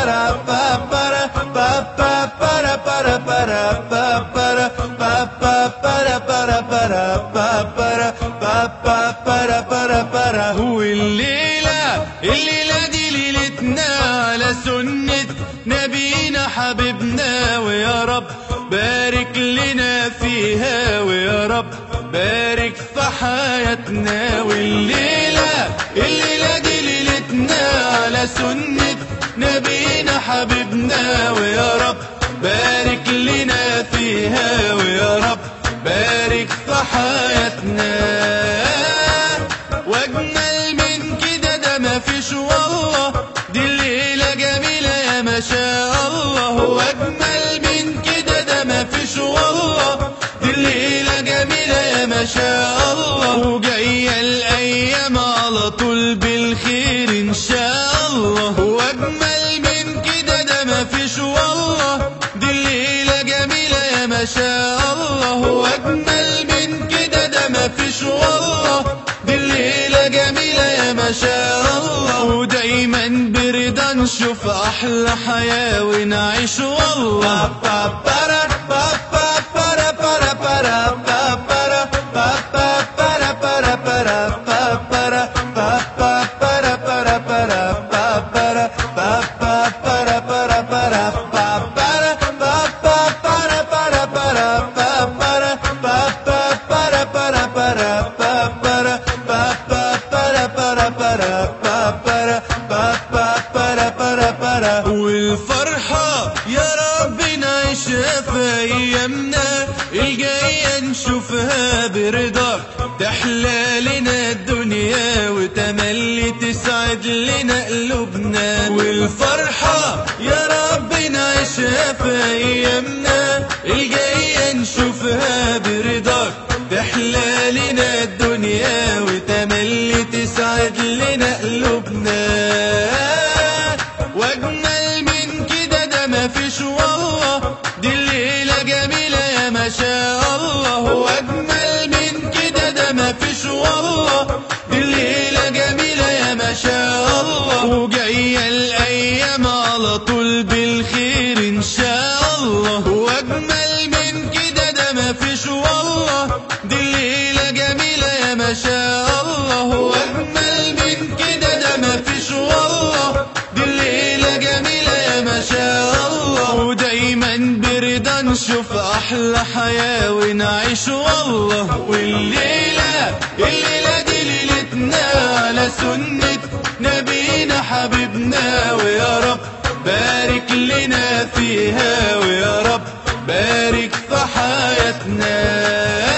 والليلة الليلة دي ليلتنا على سنة نبينا حبيبنا ويا رب بارك لنا فيها ويا رب بارك في حياتنا والليلة الليلة دي ليلتنا على سنة نبينا حبيبنا ويا رب بارك لنا فيها ويا رب بارك في حياتنا واجمل من كده ده مفيش والله دي الليلة جميلة يا ما شاء الله واجمل من كده ده مفيش والله دي الليلة جميلة يا ما شاء الله وجاية الايام على طول بالخير ان شاء الله واجمل من كده ده مفيش والله دي الليلة جميلة يا ما شاء الله واجمل من كده ده مفيش والله دي الليلة جميلة يا ما شاء الله ودايما برضا نشوف أحلى حياة ونعيش والله والفرحة يا رب نعيشها في أيامنا الجاية نشوفها برضاك تحلى لنا الدنيا وتملي تسعد لنا قلوبنا والفرحة يا رب نعيشها في أيامنا الجاية نشوفها برضاك تحلى لنا الدنيا وتملي تسعد لنا قلوبنا واجمل من كده ده مفيش والله دي الليلة جميلة يا ما شاء الله واجمل من كده ده مفيش والله دي الليلة جميلة يا ما شاء الله وجاية الايام على طول بالخير ان شاء الله واجمل من كده ده مفيش والله دي الليلة جميلة يا ما شاء الله واجمل من كده ده مفيش والله دي الليلة جميلة يا ما شاء الله ودايما برضا نشوف أحلى حياة ونعيش والله والليلة الليلة دي ليلتنا على سنة نبينا حبيبنا ويا رب بارك لنا فيها ويا رب بارك في حياتنا